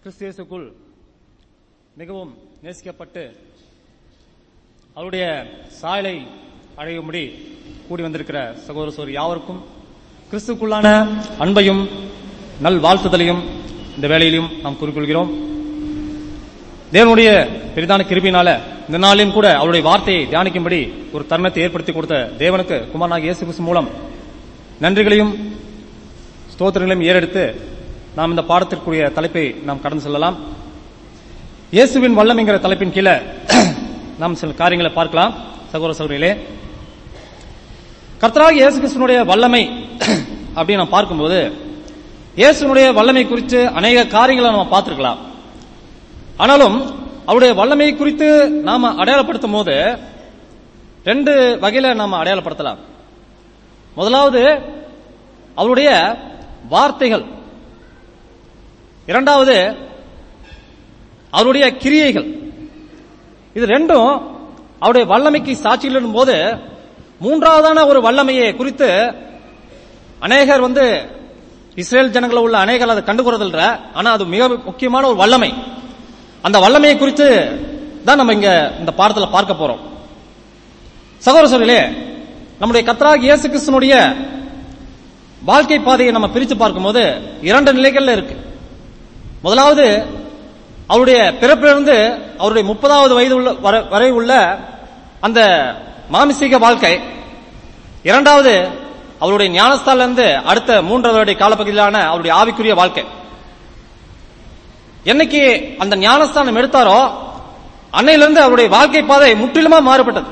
கிறிஸ்து இயேசுக்குள் மிகவும் நேசிக்கப்பட்டு அவருடைய சாயலை அடையும்படி கூடி வந்திருக்கிற சகோதர சோர் யாவருக்கும் கிறிஸ்துக்குள்ளான அன்பையும் நல் வாழ்த்துதலையும் இந்த வேளையிலும் நாம் கூறிக்கொள்கிறோம் தேவனுடைய பெரிதான கிருபினால இந்த நாளிலும் கூட அவருடைய வார்த்தையை தியானிக்கும்படி ஒரு தருணத்தை ஏற்படுத்தி கொடுத்த தேவனுக்கு குமாரனாக இயேசு கிறிஸ்து மூலம் நன்றிகளையும் ஸ்தோத்திரங்களையும் ஏறெடுத்து நாம் இந்த பாடத்திற்குரிய தலைப்பை நாம் கடந்து செல்லலாம் இயேசுவின் வல்லம் என்கிற தலைப்பின் கீழே நாம் சில காரியங்களை பார்க்கலாம் சகோதர சகோதரிகளே கர்த்தராக இயேசு கிறிஸ்துனுடைய வல்லமை அப்படின்னு நாம் பார்க்கும்போது இயேசுனுடைய வல்லமை குறித்து அநேக காரியங்களை நம்ம பார்த்திருக்கலாம் ஆனாலும் அவருடைய வல்லமை குறித்து நாம அடையாளப்படுத்தும் போது ரெண்டு வகையில நாம அடையாளப்படுத்தலாம் முதலாவது அவருடைய வார்த்தைகள் இரண்டாவது அவருடைய கிரியைகள் இது ரெண்டும் அவருடைய வல்லமைக்கு சாட்சியில் போது மூன்றாவதான ஒரு வல்லமையை குறித்து அநேகர் வந்து இஸ்ரேல் ஜனங்களில் உள்ள அநேகர் அதை கண்டுகொறதில்ல ஆனா அது மிக முக்கியமான ஒரு வல்லமை அந்த வல்லமையை குறித்து தான் நம்ம இங்க இந்த பாடத்துல பார்க்க போறோம் சகோதர சோழர்களே நம்முடைய கத்ராக் இயேசு கிறிஸ்தனுடைய வாழ்க்கை பாதையை நம்ம பிரித்து பார்க்கும்போது இரண்டு நிலைகள்ல இருக்கு முதலாவது அவருடைய பிறப்பிலிருந்து அவருடைய முப்பதாவது வயது உள்ள வர- வரை உள்ள அந்த மாமிசீக வாழ்க்கை இரண்டாவது அவருடைய ஞானஸ்தால இருந்து அடுத்த மூன்றாவது வருட காலப்பகுதியிலான அவருடைய ஆவிக்குரிய வாழ்க்கை என்னைக்கு அந்த ஞானஸ்தானம் எடுத்தாரோ அன்னையிலிருந்து அவருடைய வாழ்க்கை பாதை முற்றிலுமா மாறுபட்டது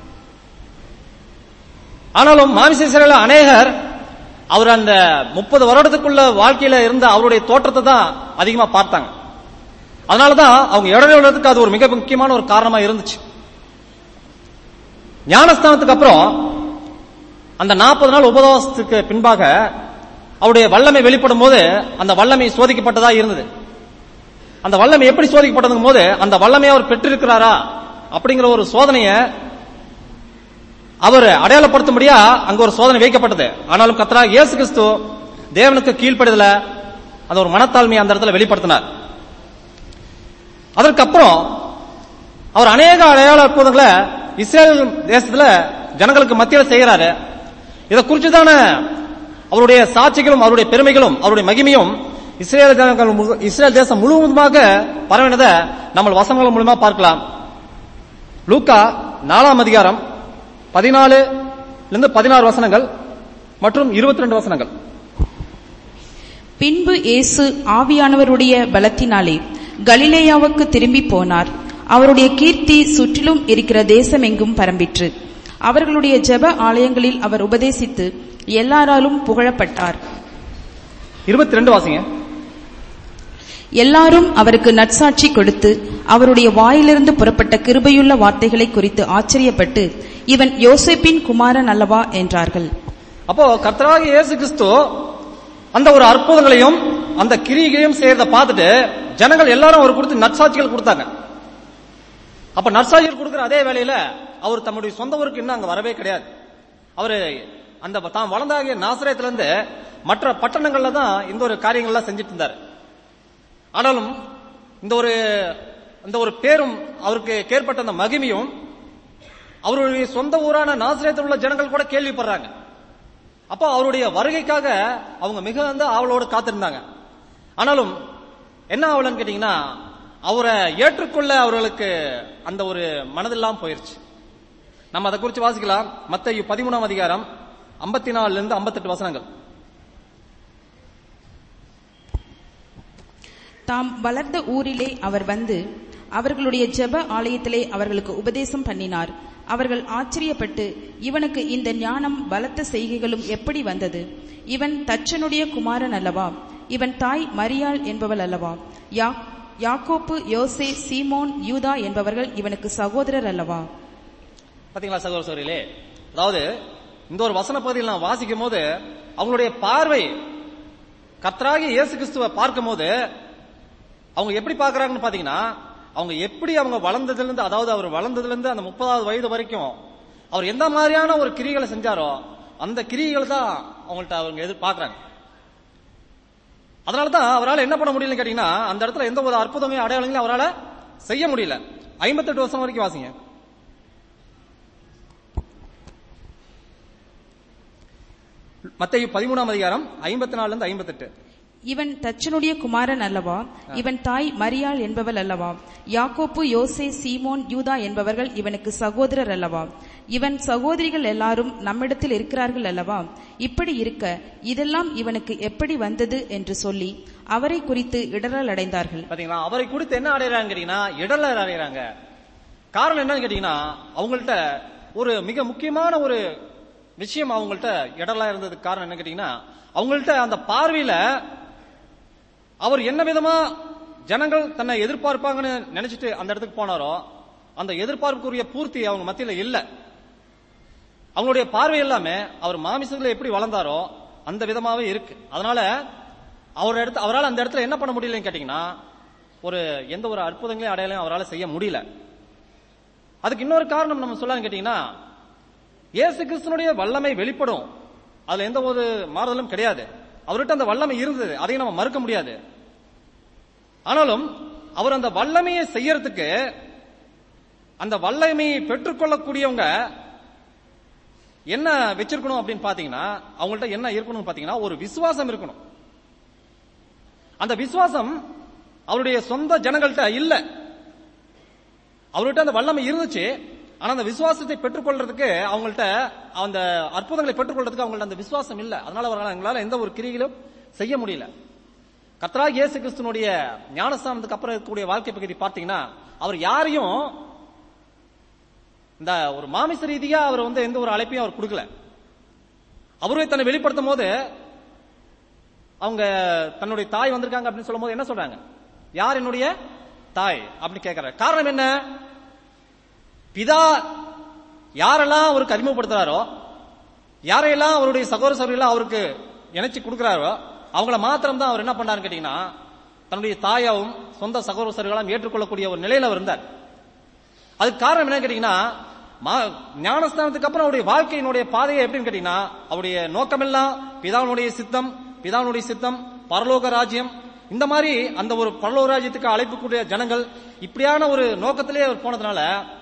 ஆனாலும் மாமிச சிறையில அநேகர் அவர் அந்த முப்பது வருடத்துக்குள்ள வாழ்க்கையில இருந்த அவருடைய தோற்றத்தை தான் அதிகமா பார்த்தாங்க அதனாலதான் அவங்க இடைவெளிக்கு அது ஒரு மிக முக்கியமான ஒரு காரணமா இருந்துச்சு ஞானஸ்தானத்துக்கு அப்புறம் அந்த நாற்பது நாள் உபவாசத்துக்கு பின்பாக அவருடைய வல்லமை வெளிப்படும் போது அந்த வல்லமை சோதிக்கப்பட்டதா இருந்தது அந்த வல்லமை எப்படி சோதிக்கப்பட்டதும் போது அந்த வல்லமையை அவர் பெற்றிருக்கிறாரா அப்படிங்கிற ஒரு சோதனையை அவர் அடையாளப்படுத்தும்படியா அங்க ஒரு சோதனை வைக்கப்பட்டது ஆனாலும் கத்தரா இயேசு கிறிஸ்து தேவனுக்கு கீழ்ப்படுதல அந்த ஒரு மனத்தாழ்மையை அந்த இடத்துல வெளிப்படுத்தினார் அதற்கப்புறம் அவர் அநேக அடையாள அற்புதங்களை இஸ்ரேல் தேசத்துல ஜனங்களுக்கு மத்தியில செய்கிறாரு இதை குறிச்சுதான அவருடைய சாட்சிகளும் அவருடைய பெருமைகளும் அவருடைய மகிமையும் இஸ்ரேல் ஜனங்கள் மு- இஸ்ரேல் தேசம் முழுவதுமாக பரவினதை நம்ம வசனங்கள் மூலமா பார்க்கலாம் லூக்கா நாலாம் அதிகாரம் பதினாலு இருந்து பதினாறு வசனங்கள் மற்றும் இருபத்தி ரெண்டு வசனங்கள் பின்பு இயேசு ஆவியானவருடைய பலத்தினாலே கலிலேயாவுக்கு திரும்பி போனார் அவருடைய கீர்த்தி சுற்றிலும் இருக்கிற தேசமெங்கும் பரம்பிற்று அவர்களுடைய ஜெப ஆலயங்களில் அவர் உபதேசித்து எல்லாராலும் புகழப்பட்டார் இருபத்தி ரெண்டு வாசிங்க எல்லாரும் அவருக்கு நற்சாட்சி கொடுத்து அவருடைய வாயிலிருந்து புறப்பட்ட கிருபையுள்ள வார்த்தைகளை குறித்து ஆச்சரியப்பட்டு இவன் யோசேப்பின் குமாரன் அல்லவா என்றார்கள் அப்போ கர்த்தராக இயேசு கிறிஸ்து அந்த ஒரு அற்புதங்களையும் அந்த கிரியைகளையும் செய்யறத பார்த்துட்டு ஜனங்கள் எல்லாரும் அவர் கொடுத்து நற்சாட்சிகள் கொடுத்தாங்க அப்ப நற்சாட்சிகள் கொடுக்கிற அதே வேளையில அவர் தம்முடைய சொந்த ஊருக்கு இன்னும் அங்க வரவே கிடையாது அவரு அந்த தாம் வளர்ந்தாகிய நாசிரியத்துல இருந்து மற்ற பட்டணங்கள்ல தான் இந்த ஒரு காரியங்கள்லாம் செஞ்சுட்டு இருந்தார் ஆனாலும் இந்த ஒரு இந்த ஒரு பேரும் அவருக்கு ஏற்பட்ட அந்த மகிமையும் அவருடைய சொந்த ஊரான நாசிரியத்தில் உள்ள ஜனங்கள் கூட கேள்விப்படுறாங்க அப்போ அவருடைய வருகைக்காக அவங்க மிக வந்து ஆவலோடு காத்திருந்தாங்க ஆனாலும் என்ன ஆவலன்னு கேட்டீங்கன்னா அவரை ஏற்றுக்கொள்ள அவர்களுக்கு அந்த ஒரு மனதெல்லாம் போயிருச்சு நம்ம அதை குறித்து வாசிக்கலாம் மத்த பதிமூணாம் அதிகாரம் ஐம்பத்தி நாலுல இருந்து ஐம்பத்தெட்டு வசனங்கள் தாம் வளர்ந்த ஊரிலே அவர் வந்து அவர்களுடைய ஜெப ஆலயத்திலே அவர்களுக்கு உபதேசம் பண்ணினார் அவர்கள் ஆச்சரியப்பட்டு இவனுக்கு இந்த ஞானம் பலத்த செய்கைகளும் எப்படி வந்தது இவன் தச்சனுடைய குமாரன் அல்லவா இவன் தாய் மரியாள் என்பவள் அல்லவா யா யாக்கோப்பு யோசே சீமோன் யூதா என்பவர்கள் இவனுக்கு சகோதரர் அல்லவா பாத்தீங்களா சகோதர சோரிலே அதாவது இந்த ஒரு வசன பகுதியில் நான் வாசிக்கும் போது அவங்களுடைய பார்வை கர்த்தராகிய இயேசு கிறிஸ்துவை பார்க்கும் போது அவங்க எப்படி பார்க்கறாங்கன்னு பாத்தீங்கன்னா அவங்க எப்படி அவங்க வளர்ந்ததுல இருந்து அதாவது அவர் வளர்ந்ததுல இருந்து அந்த முப்பதாவது வயது வரைக்கும் அவர் எந்த மாதிரியான ஒரு கிரிகளை செஞ்சாரோ அந்த கிரியைகள் தான் அவங்கள்ட்ட அவங்க எதிர்பார்க்கறாங்க அதனால தான் அவரால் என்ன பண்ண முடியலன்னு கேட்டீங்கன்னா அந்த இடத்துல எந்த ஒரு அற்புதமே அடையாளங்களையும் அவரால் செய்ய முடியல ஐம்பத்தெட்டு வருஷம் வரைக்கும் வாசிங்க மத்திய பதிமூணாம் அதிகாரம் ஐம்பத்தி நாலுல இருந்து ஐம்பத்தெட்டு இவன் தச்சனுடைய குமாரன் அல்லவா இவன் தாய் மரியாள் என்பவள் அல்லவா யாக்கோப்பு யோசே சீமோன் யூதா என்பவர்கள் இவனுக்கு சகோதரர் அல்லவா இவன் சகோதரிகள் எல்லாரும் நம்மிடத்தில் இருக்கிறார்கள் அல்லவா இப்படி இருக்க இதெல்லாம் இவனுக்கு எப்படி வந்தது என்று சொல்லி அவரை குறித்து இடரல் அடைந்தார்கள் பாத்தீங்களா அவரை குறித்து என்ன அடையறாங்க கேட்டீங்கன்னா இடர்ல அடையறாங்க காரணம் என்னன்னு கேட்டீங்கன்னா அவங்கள்ட்ட ஒரு மிக முக்கியமான ஒரு விஷயம் அவங்கள்ட்ட இடர்லா இருந்ததுக்கு காரணம் என்ன கேட்டீங்கன்னா அவங்கள்ட்ட அந்த பார்வையில அவர் என்ன விதமா ஜனங்கள் தன்னை எதிர்பார்ப்பாங்கன்னு நினைச்சிட்டு அந்த இடத்துக்கு போனாரோ அந்த எதிர்பார்ப்புக்குரிய பூர்த்தி அவங்க மத்தியில இல்ல அவங்களுடைய பார்வை எல்லாமே அவர் மாமிசத்துல எப்படி வளர்ந்தாரோ அந்த விதமாவே இருக்கு அதனால அவர் இடத்து அவரால் அந்த இடத்துல என்ன பண்ண முடியலன்னு கேட்டீங்கன்னா ஒரு எந்த ஒரு அற்புதங்களையும் அடையாளையும் அவரால் செய்ய முடியல அதுக்கு இன்னொரு காரணம் நம்ம சொல்லலாம் கேட்டீங்கன்னா இயேசு கிறிஸ்தனுடைய வல்லமை வெளிப்படும் அதுல எந்த ஒரு மாறுதலும் கிடையாது அவர்கிட்ட அந்த வல்லமை இருந்தது அதையும் நம்ம மறுக்க முடியாது ஆனாலும் அவர் அந்த வல்லமையை செய்யறதுக்கு அந்த வல்லமையை பெற்றுக்கொள்ளக்கூடியவங்க என்ன வச்சிருக்கணும் அப்படின்னு பாத்தீங்கன்னா அவங்கள்ட்ட என்ன இருக்கணும் பாத்தீங்கன்னா ஒரு விசுவாசம் இருக்கணும் அந்த விசுவாசம் அவருடைய சொந்த ஜனங்கள்ட்ட இல்ல அவர்கிட்ட அந்த வல்லமை இருந்துச்சு ஆனா அந்த விசுவாசத்தை பெற்றுக்கொள்றதுக்கு அவங்கள்ட்ட அந்த அற்புதங்களை பெற்றுக்கொள்றதுக்கு அவங்கள்ட்ட அந்த விசுவாசம் இல்ல அதனால அவர்களால் எங்களால எந்த ஒரு கிரிகளும் செய்ய முடியல கத்ரா இயேசு கிறிஸ்துனுடைய ஞானஸ்தானத்துக்கு அப்புறம் இருக்கக்கூடிய வாழ்க்கை பகுதி பார்த்தீங்கன்னா அவர் யாரையும் இந்த ஒரு மாமிச ரீதியா அவர் வந்து எந்த ஒரு அழைப்பையும் அவர் கொடுக்கல அவரே தன்னை வெளிப்படுத்தும் போது அவங்க தன்னுடைய தாய் வந்திருக்காங்க அப்படின்னு சொல்லும் போது என்ன சொல்றாங்க யார் என்னுடைய தாய் அப்படின்னு கேட்கிறார் காரணம் என்ன பிதா யாரெல்லாம் அவருக்கு அறிமுகப்படுத்துறாரோ யாரையெல்லாம் அவருடைய சகோதர சகோதரிகள் அவருக்கு இணைச்சு கொடுக்கிறாரோ அவங்கள மாத்திரம் தான் அவர் என்ன பண்ணாருன்னு கேட்டீங்கன்னா தன்னுடைய தாயாவும் சொந்த சகோதர சகோதரிகளாம் ஏற்றுக்கொள்ளக்கூடிய ஒரு நிலையில அவர் இருந்தார் அதுக்கு காரணம் என்ன கேட்டீங்கன்னா மா- ஞானஸ்தானத்துக்கு அப்புறம் அவருடைய வாழ்க்கையினுடைய பாதையை எப்படின்னு கேட்டீங்கன்னா அவருடைய நோக்கமெல்லாம் பிதாவினுடைய சித்தம் பிதாவினுடைய சித்தம் பரலோக ராஜ்யம் இந்த மாதிரி அந்த ஒரு பரலோக ராஜ்யத்துக்கு அழைப்புக்கூடிய ஜனங்கள் இப்படியான ஒரு நோக்கத்திலே அவர் போனதுனால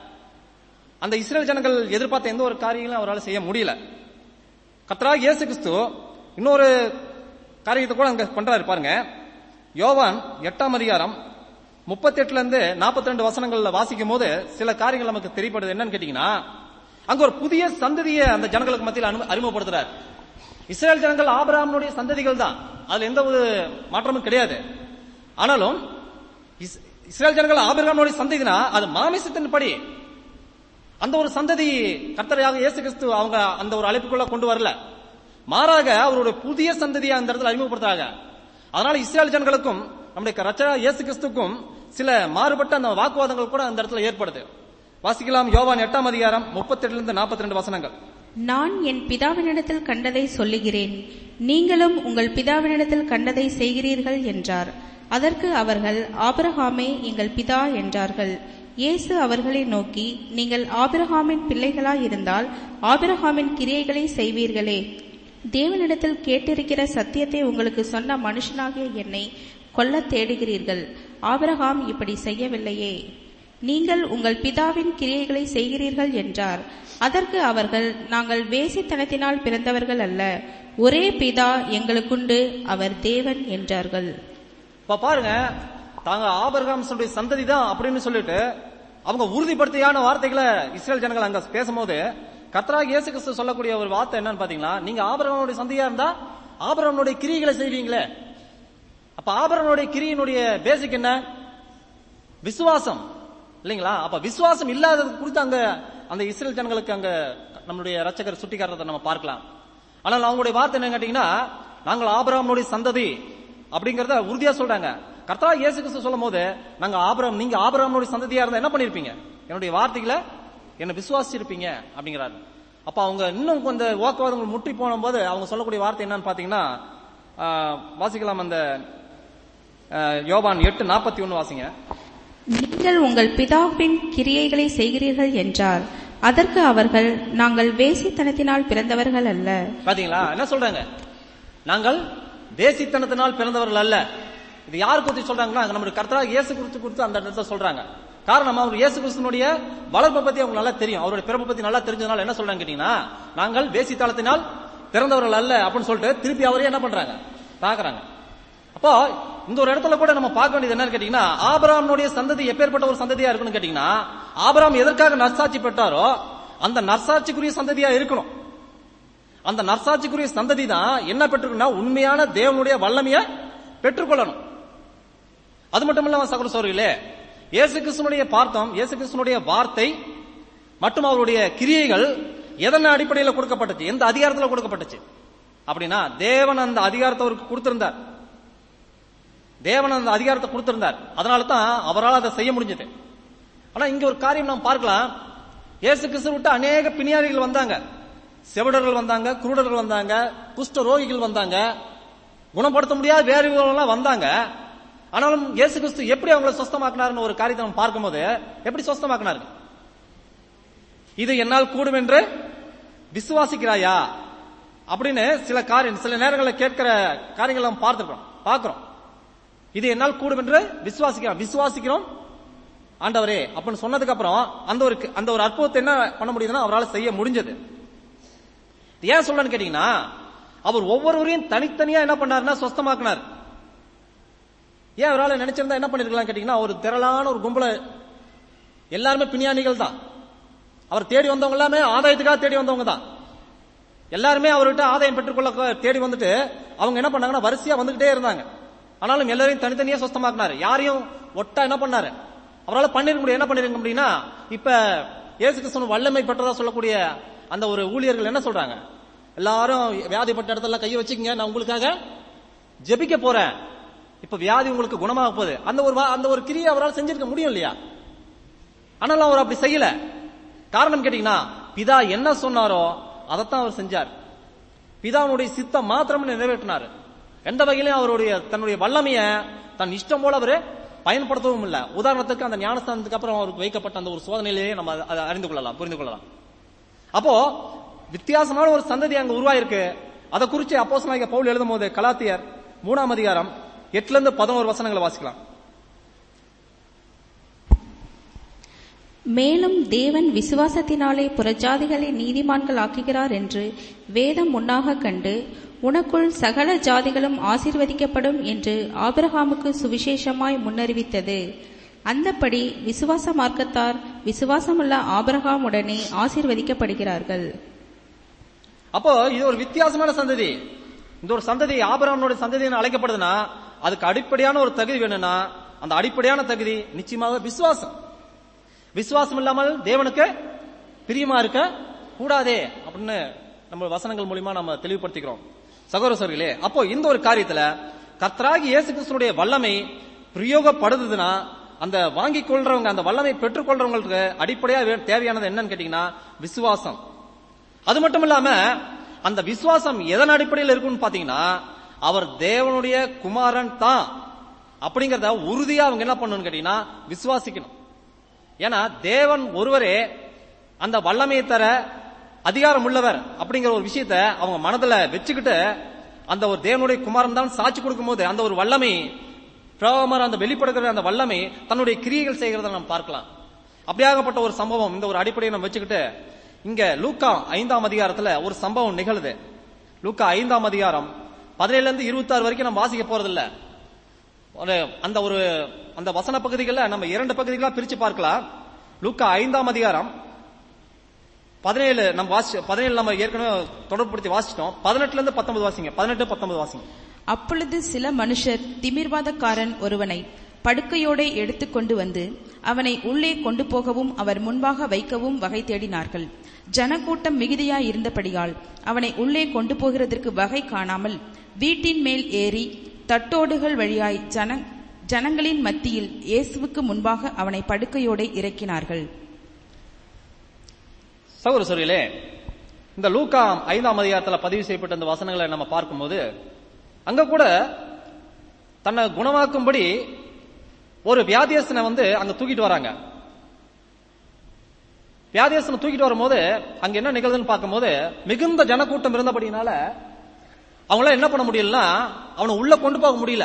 அந்த இஸ்ரேல் ஜனங்கள் எதிர்பார்த்த எந்த ஒரு காரியங்களும் அவரால் செய்ய முடியல கர்த்தராகிய இயேசு கிறிஸ்து இன்னொரு காரியத்தை கூட அங்க பண்றாரு பாருங்க யோவான் எட்டாம் அதிகாரம் முப்பத்தி எட்டுல இருந்து நாற்பத்தி ரெண்டு வசனங்கள்ல வாசிக்கும் போது சில காரியங்கள் நமக்கு தெரியப்படுது என்னன்னு கேட்டீங்கன்னா அங்க ஒரு புதிய சந்ததியை அந்த ஜனங்களுக்கு மத்தியில் அனு- அறிமுகப்படுத்துறார் இஸ்ரேல் ஜனங்கள் ஆபிரகாமுடைய சந்ததிகள் தான் அதுல எந்த ஒரு மாற்றமும் கிடையாது ஆனாலும் இஸ்- இஸ்ரேல் ஜனங்கள் ஆபிரகாமுடைய சந்ததினா அது மாமிசத்தின் படி அந்த ஒரு சந்ததி கர்த்தரையாக இயேசு கிறிஸ்து அவங்க அந்த ஒரு அழைப்புக்குள்ள கொண்டு வரல மாறாக அவருடைய புதிய சந்ததியை அந்த இடத்துல அறிமுகப்படுத்துறாங்க அதனால இஸ்ரேல் ஜனங்களுக்கும் நம்முடைய ரச்சா இயேசு கிறிஸ்துக்கும் சில மாறுபட்ட அந்த வாக்குவாதங்கள் கூட அந்த இடத்துல ஏற்படுது வாசிக்கலாம் யோவான் எட்டாம் அதிகாரம் முப்பத்தி இருந்து நாற்பத்தி ரெண்டு வசனங்கள் நான் என் பிதாவினிடத்தில் கண்டதை சொல்லுகிறேன் நீங்களும் உங்கள் பிதாவினிடத்தில் கண்டதை செய்கிறீர்கள் என்றார் அதற்கு அவர்கள் ஆபிரகாமே எங்கள் பிதா என்றார்கள் இயேசு அவர்களை நோக்கி நீங்கள் ஆபிரகாமின் பிள்ளைகளாயிருந்தால் ஆபிரகாமின் கிரியைகளை செய்வீர்களே தேவனிடத்தில் கேட்டிருக்கிற சத்தியத்தை உங்களுக்கு சொன்ன மனுஷனாகிய என்னை கொல்லத் தேடுகிறீர்கள் ஆபிரகாம் இப்படி செய்யவில்லையே நீங்கள் உங்கள் பிதாவின் கிரியைகளை செய்கிறீர்கள் என்றார் அதற்கு அவர்கள் நாங்கள் வேசித்தனத்தினால் பிறந்தவர்கள் அல்ல ஒரே பிதா எங்களுக்குண்டு அவர் தேவன் என்றார்கள் இப்ப பாருங்க தாங்க ஆபரகாம் சந்ததி தான் அப்படின்னு சொல்லிட்டு அவங்க உறுதிப்படுத்தியான வார்த்தைகளை இஸ்ரேல் ஜனங்கள் அங்க பேசும்போது கத்ராக் இயேசு கிறிஸ்து சொல்லக்கூடிய ஒரு வார்த்தை என்னன்னு பாத்தீங்களா நீங்க ஆபரகனுடைய சந்தையா இருந்தா ஆபரகனுடைய கிரியைகளை செய்வீங்களே அப்ப ஆபரகனுடைய கிரியினுடைய பேசிக் என்ன விசுவாசம் இல்லைங்களா அப்ப விசுவாசம் இல்லாதது குறித்து அங்க அந்த இஸ்ரேல் ஜனங்களுக்கு அங்க நம்மளுடைய ரச்சகர் சுட்டிக்காரத்தை நம்ம பார்க்கலாம் ஆனால் அவங்களுடைய வார்த்தை என்ன கேட்டீங்கன்னா நாங்கள் ஆபிரகாமுடைய சந்ததி அப்படிங்கறத உறுதியா சொல்றாங்க கர்த்தா இயேசு கிறிஸ்து சொல்லும் போது நாங்க ஆபிரகாம் நீங்க ஆபிரகாமுடைய சந்ததியா இருந்தா என்ன பண்ணிருப்பீங்க என்னுடைய வார்த்தைகளை என்ன விசுவாசிச்சிருப்பீங்க அப்படிங்கிறாரு அப்ப அவங்க இன்னும் கொஞ்சம் வாக்குவாதங்கள் முற்றி போன போது அவங்க சொல்லக்கூடிய வார்த்தை என்னன்னு பாத்தீங்கன்னா ஆஹ், வாசிக்கலாம் அந்த ஆஹ், யோவான் எட்டு நாற்பத்தி ஒன்னு வாசிங்க நீங்கள் உங்கள் பிதாவின் கிரியைகளை செய்கிறீர்கள் என்றார் அதற்கு அவர்கள் நாங்கள் வேசித்தனத்தினால் பிறந்தவர்கள் அல்ல பாத்தீங்களா என்ன சொல்றாங்க நாங்கள் தேசித்தனத்தினால் பிறந்தவர்கள் அல்ல இது யார் குறித்து சொல்றாங்கன்னா நம்முடைய கர்த்தராக இயேசு குறித்து குறித்து அந்த இடத்துல சொல்றாங்க காரணம் அவர் இயேசு கிறிஸ்துனுடைய வளர்ப்பை பத்தி அவங்க நல்லா தெரியும் அவருடைய பிறப்பை பத்தி நல்லா தெரிஞ்சதுனால என்ன சொல்றாங்க கேட்டீங்கன்னா நாங்கள் வேசித்தனத்தினால் பிறந்தவர்கள் அல்ல அப்படின்னு சொல்லிட்டு திருப்பி அவரே என்ன பண்றாங்க தாக்குறாங்க அப்போ இந்த ஒரு இடத்துல கூட நம்ம பார்க்க வேண்டியது என்னன்னு கேட்டீங்கன்னா ஆபராமனுடைய சந்ததி எப்பேற்பட்ட ஒரு சந்ததியா இருக்குன்னு கேட்டீங்கன்னா ஆபராம் எதற்காக நற்சாட்சி பெற்றாரோ அந்த நற்சாட்சிக்குரிய சந்ததியா இருக்கணும் அந்த நற்சாட்சிக்குரிய சந்ததி தான் என்ன பெற்றுக்கணும்னா உண்மையான தேவனுடைய வல்லமைய பெற்றுக்கொள்ளணும் அது மட்டும் இல்லாம சகோதர சோர்களே இயேசு கிறிஸ்துனுடைய பார்த்தோம் இயேசு கிறிஸ்துனுடைய வார்த்தை மற்றும் அவருடைய கிரியைகள் எதன் அடிப்படையில் கொடுக்கப்பட்டுச்சு எந்த அதிகாரத்தில் கொடுக்கப்பட்டுச்சு அப்படின்னா தேவன் அந்த அதிகாரத்தை அவருக்கு கொடுத்திருந்தார் தேவன் அந்த அதிகாரத்தை கொடுத்திருந்தார் அதனால தான் அவரால் அதை செய்ய முடிஞ்சது ஆனா இங்க ஒரு காரியம் நாம் பார்க்கலாம் இயேசு கிறிஸ்து விட்டு அநேக பிணியாரிகள் வந்தாங்க செவிடர்கள் வந்தாங்க குருடர்கள் வந்தாங்க குஷ்ட ரோகிகள் வந்தாங்க குணப்படுத்த முடியாத வேறு எல்லாம் வந்தாங்க ஆனாலும் இயேசு கிறிஸ்து எப்படி அவங்களை சொஸ்தமாக்கினார்னு ஒரு காரியத்தை நம்ம பார்க்கும்போது எப்படி சொஸ்தமாக்கினாரு இது என்னால் கூடும் என்று விசுவாசிக்கிறாயா அப்படின்னு சில காரியம் சில நேரங்களில் கேட்கிற காரியங்களை நம்ம பார்த்துக்கிறோம் பார்க்கிறோம் இது என்னால் கூடும் என்று விசுவாசிக்கிறோம் விசுவாசிக்கிறோம் ஆண்டவரே அப்படின்னு சொன்னதுக்கு அப்புறம் அந்த ஒரு அந்த ஒரு அற்புதத்தை என்ன பண்ண முடியுதுன்னா அவரால் செய்ய முடிஞ்சது இது ஏன் சொல்லணும்னு கேட்டீங்கன்னா அவர் ஒவ்வொருவரையும் தனித்தனியா என்ன பண்ணாருன்னா சொஸ்தமாக்குனார் ஏன் அவரால் நினைச்சிருந்தா என்ன பண்ணிருக்கலாம் கேட்டீங்கன்னா ஒரு திரளான ஒரு கும்பல எல்லாருமே பிணியானிகள் தான் அவர் தேடி வந்தவங்க எல்லாமே ஆதாயத்துக்காக தேடி வந்தவங்க தான் எல்லாருமே அவர்கிட்ட ஆதாயம் பெற்றுக்கொள்ள தேடி வந்துட்டு அவங்க என்ன பண்ணாங்கன்னா வரிசையா வந்துகிட்டே இருந்தாங்க ஆனாலும் எல்லாரையும் தனித்தனியா சொஸ்தமாக்குனாரு யாரையும் ஒட்டா என்ன பண்ணாரு அவரால் பண்ணிருக்க முடியும் என்ன பண்ணிருக்க முடியும்னா இப்ப இயேசு கிறிஸ்துவ வல்லமை பெற்றதா சொல்லக்கூடிய அந்த ஒரு ஊழியர்கள் என்ன சொல்றாங்க எல்லாரும் வியாதிப்பட்ட இடத்துல கையை வச்சுக்கங்க நான் உங்களுக்காக ஜெபிக்க போறேன் இப்ப வியாதி உங்களுக்கு குணமாக போகுது அந்த ஒரு வா- அந்த ஒரு கிரியை அவரால் செஞ்சிருக்க முடியும் இல்லையா ஆனாலும் அவர் அப்படி செய்யல காரணம் கேட்டீங்கன்னா பிதா என்ன சொன்னாரோ அதைத்தான் அவர் செஞ்சார் பிதாவுடைய சித்தம் மாத்திரம் நிறைவேற்றினார் எந்த வகையிலும் அவருடைய தன்னுடைய வல்லமைய தன் இஷ்டம் போல அவரு பயன்படுத்தவும் இல்ல உதாரணத்துக்கு அந்த ஞானஸ்தானத்துக்கு அப்புறம் அவருக்கு வைக்கப்பட்ட அந்த ஒரு சோதனையிலேயே நம்ம அதை- அதை அறிந்து கொள்ளலாம் புரிந்து கொள்ளலாம் அப்போ வித்தியாசமான ஒரு சந்ததி அங்க உருவாயிருக்கு அதை குறித்து அப்போஸ் பவுல் எழுதும் போது கலாத்தியர் மூணாம் அதிகாரம் எட்டுல இருந்து பதினோரு வசனங்களை வாசிக்கலாம் மேலும் தேவன் விசுவாசத்தினாலே புறஜாதிகளை நீதிமான்கள் ஆக்குகிறார் என்று வேதம் முன்னாக கண்டு உனக்குள் சகல ஜாதிகளும் ஆசீர்வதிக்கப்படும் என்று ஆபிரகாமுக்கு சுவிசேஷமாய் முன்னறிவித்தது அந்தப்படி விசுவாச மார்க்கத்தார் விசுவாசமுள்ள ஆபிரகாமுடனே ஆசீர்வதிக்கப்படுகிறார்கள் அப்போ இது ஒரு வித்தியாசமான சந்ததி இந்த ஒரு சந்ததி ஆபராமனுடைய சந்ததி என அழைக்கப்படுதுன்னா அதுக்கு அடிப்படையான ஒரு தகுதி வேணும்னா அந்த அடிப்படையான தகுதி நிச்சயமாக விசுவாசம் விசுவாசம் இல்லாமல் தேவனுக்கு பிரியமா இருக்க கூடாதே அப்படின்னு நம்ம வசனங்கள் மூலியமா நம்ம தெளிவுபடுத்திக்கிறோம் சகோதரர்களே அப்போ இந்த ஒரு காரியத்துல கர்த்தராகி இயேசு கிறிஸ்துனுடைய வல்லமை பிரயோகப்படுதுன்னா அந்த வாங்கி கொள்றவங்க அந்த வல்லமை பெற்றுக்கொள்றவங்களுக்கு அடிப்படையா வே- தேவையானது என்னன்னு கேட்டீங்கன்னா விசுவாசம் அது மட்டும் இல்லாம அந்த விசுவாசம் எதன் அடிப்படையில் இருக்கும்னு பாத்தீங்கன்னா அவர் தேவனுடைய குமாரன் தான் அப்படிங்கறத உறுதியா அவங்க என்ன பண்ணணும்னு கேட்டீங்கன்னா விசுவாசிக்கணும் ஏன்னா தேவன் ஒருவரே அந்த வல்லமையை தர அதிகாரம் உள்ளவர் அப்படிங்கிற ஒரு விஷயத்த அவங்க மனதுல வச்சுக்கிட்டு அந்த ஒரு தேவனுடைய குமாரன் தான் சாட்சி கொடுக்கும்போது அந்த ஒரு வல்லமை பிரபலமாக அந்த வெளிப்படுகிற அந்த வல்லமை தன்னுடைய கிரியைகள் செய்கிறத நம்ம பார்க்கலாம் அப்படியாகப்பட்ட ஒரு சம்பவம் இந்த ஒரு அடிப்படையை நம்ம வச்சுக்கிட்டு இங்க லூக்கா ஐந்தாம் அதிகாரத்துல ஒரு சம்பவம் நிகழுது லூக்கா ஐந்தாம் அதிகாரம் பதினேழுல இருந்து இருபத்தாறு வரைக்கும் நம்ம வாசிக்க போறதில்ல ஒரு அந்த ஒரு அந்த வசன பகுதிகளை நம்ம இரண்டு பகுதிகளா பிரிச்சு பார்க்கலாம் லூக்கா ஐந்தாம் அதிகாரம் பதினேழு நம்ம வாசி பதினேழு நம்ம ஏற்கனவே தொடர்புபடுத்தி வாசிச்சிட்டோம் பதினெட்டுல இருந்து பத்தொன்பது வாசிங்க பதினெட்டு பத்தொன்பது வாசிங்க அப்பொழுது சில மனுஷர் திமிர்வாதக்காரன் ஒருவனை படுக்கையோடே எடுத்துக்கொண்டு வந்து அவனை உள்ளே கொண்டு போகவும் அவர் முன்பாக வைக்கவும் வகை தேடினார்கள் ஜனக்கூட்டம் மிகுதியாய் இருந்தபடியால் அவனை உள்ளே கொண்டு போகிறதற்கு வகை காணாமல் வீட்டின் மேல் ஏறி தட்டோடுகள் வழியாய் ஜன ஜனங்களின் மத்தியில் இயேசுவுக்கு முன்பாக அவனை படுக்கையோடே இறக்கினார்கள் சகோதர சோரிகளே இந்த லூக்கா ஐந்தாம் அதிகாரத்துல பதிவு செய்யப்பட்ட இந்த வசனங்களை நம்ம பார்க்கும்போது அங்க கூட தன்னை குணமாக்கும்படி ஒரு வியாதியஸ்தனை வந்து அங்க தூக்கிட்டு வராங்க வியாதியஸ்தனை தூக்கிட்டு வரும்போது அங்க என்ன நிகழ்துன்னு பார்க்கும்போது மிகுந்த ஜனக்கூட்டம் இருந்தபடினால அவங்களால என்ன பண்ண முடியலன்னா அவனை உள்ள கொண்டு போக முடியல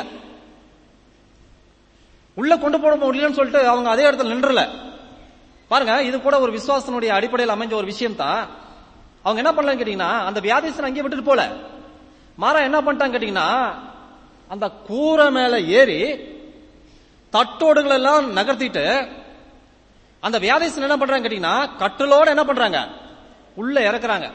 உள்ள கொண்டு போக முடியலன்னு சொல்லிட்டு அவங்க அதே இடத்துல நின்றல பாருங்க இது கூட ஒரு விசுவாசனுடைய அடிப்படையில் அமைஞ்ச ஒரு விஷயம் தான் அவங்க என்ன பண்ணலன்னு கேட்டீங்கன்னா அந்த வியாதிசன் அங்கேயே விட்டுட்டு போல மாறா என்ன பண்ணிட்டாங்க கேட்டீங்கன்னா அந்த கூரை மேல ஏறி தட்டோடுகள் எல்லாம் நகர்த்திட்டு அந்த வியாதிசன் என்ன பண்றாங்க கேட்டீங்கன்னா கட்டிலோட என்ன பண்றாங்க உள்ள இறக்குறாங்க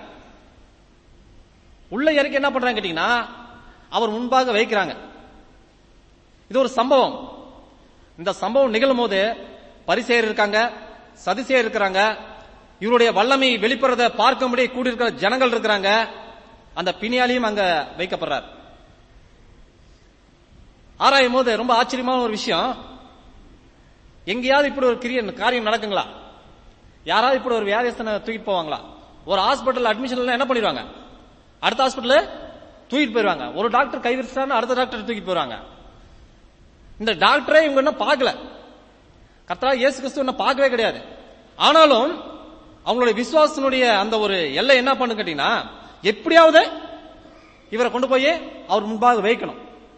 உள்ள இறக்கி என்ன பண்றாங்க கேட்டீங்கன்னா அவர் முன்பாக வைக்கிறாங்க இது ஒரு சம்பவம் இந்த சம்பவம் நிகழும் போது பரிசெயர் இருக்காங்க சதிசெயர் இருக்கிறாங்க இவருடைய வல்லமை வெளிப்படுறத பார்க்க முடிய கூடியிருக்கிற ஜனங்கள் இருக்கிறாங்க அந்த பிணியாளியும் அங்க வைக்கப்படுறார் ஆராயும் போது ரொம்ப ஆச்சரியமான ஒரு விஷயம் எங்கேயாவது இப்படி ஒரு கிரிய காரியம் நடக்குங்களா யாராவது இப்படி ஒரு வியாதியஸ்தனை தூக்கிட்டு போவாங்களா ஒரு ஹாஸ்பிட்டல் அட்மிஷன் என்ன பண்ணிடுவாங்க அடுத்த ஹாஸ்பிட்டல் தூக்கிட்டு போயிருவாங்க ஒரு டாக்டர் கை விரிச்சாருன்னா அடுத்த டாக்டர் தூக்கிட்டு போயிருவாங்க இந்த டாக்டரே இவங்க என்ன பார்க்கல கர்த்தரா இயேசு கிறிஸ்து என்ன பார்க்கவே கிடையாது ஆனாலும் அவங்களுடைய விசுவாசனுடைய அந்த ஒரு எல்லை என்ன பண்ணு கேட்டீங்கன்னா எப்படியாவது இவரை கொண்டு போய் அவர் முன்பாக வைக்கணும்